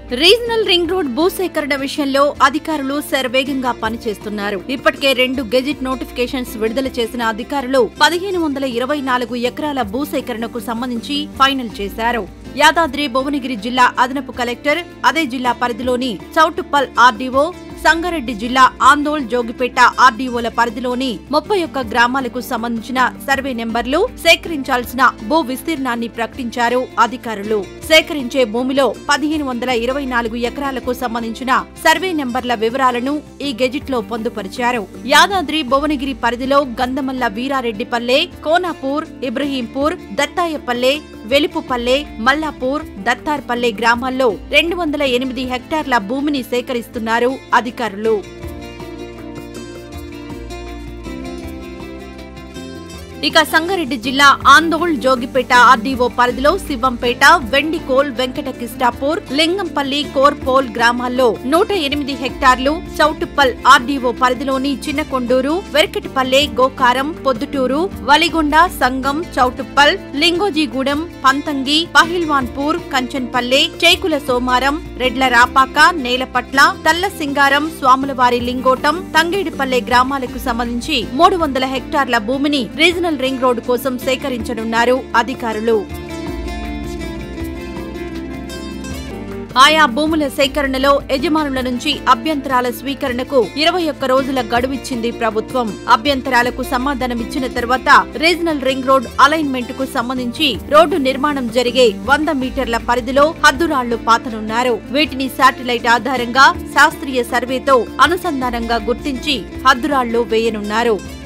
regional ring road భూసేకరణ విషయంలో అధికారులు శరవేగంగా పనిచేస్తున్నారు ఇప్పటికే రెండు గెజిట్ నోటిఫికేషన్స్ విడుదల చేసిన అధికారులు పదిహేను వందల ఇరవై నాలుగు ఎకరాల భూసేకరణకు సంబంధించి ఫైనల్ చేశారు యాదాద్రి భువనగిరి జిల్లా అదనపు కలెక్టర్ అదే జిల్లా పరిధిలోని చౌటుప్పల్ ఆర్డీఓ సంగారెడ్డి జిల్లా ఆందోళ్ జోగిపేట ఆర్డీఓల పరిధిలోని ముప్పై ఒక్క గ్రామాలకు సంబంధించిన సర్వే నెంబర్లు సేకరించాల్సిన భూ విస్తీర్ణాన్ని ప్రకటించారు అధికారులు సేకరించే భూమిలో పదిహేను వందల ఇరవై నాలుగు ఎకరాలకు సంబంధించిన సర్వే నెంబర్ల వివరాలను ఈ గెజిట్ లో పొందుపరిచారు యాదాద్రి భువనగిరి పరిధిలో గంధమల్ల వీరారెడ్డిపల్లె కోనాపూర్ ఇబ్రహీంపూర్ దత్తాయపల్లె వెలుపుపల్లె మల్లాపూర్ దత్తార్పల్లె గ్రామాల్లో రెండు వందల ఎనిమిది హెక్టార్ల భూమిని సేకరిస్తున్నారు అధికారులు ఇక సంగారెడ్డి జిల్లా ఆందోళ్ జోగిపేట ఆర్డీఓ పరిధిలో శివంపేట వెండికోల్ వెంకటకిష్టాపూర్ లింగంపల్లి కోర్పోల్ గ్రామాల్లో నూట ఎనిమిది హెక్టార్లు చౌటుప్పల్ ఆర్డీఓ పరిధిలోని చిన్నకొండూరు వెరకటిపల్లె గోకారం పొద్దుటూరు వలిగొండ సంగం చౌటుప్పల్ లింగోజీగూడెం పంతంగి పహిల్వాన్పూర్ కంచన్పల్లె చేకుల సోమారం రెడ్ల రాపాక నేలపట్ల తల్ల సింగారం స్వాములవారి లింగోటం తంగేడిపల్లె గ్రామాలకు సంబంధించి మూడు వందల హెక్టార్ల భూమిని రీజనల్ రింగ్ రోడ్డు కోసం సేకరించనున్నారు అధికారులు ఆయా భూముల సేకరణలో యజమానుల నుంచి అభ్యంతరాల స్వీకరణకు ఇరవై ఒక్క రోజుల గడువిచ్చింది ప్రభుత్వం అభ్యంతరాలకు సమాధానమిచ్చిన తర్వాత రీజనల్ రింగ్ రోడ్ అలైన్మెంట్ కు సంబంధించి రోడ్డు నిర్మాణం జరిగే వంద మీటర్ల పరిధిలో హద్దురాళ్లు పాతనున్నారు వీటిని శాటిలైట్ ఆధారంగా శాస్త్రీయ సర్వేతో అనుసంధానంగా గుర్తించి హద్దురాళ్లు వేయనున్నారు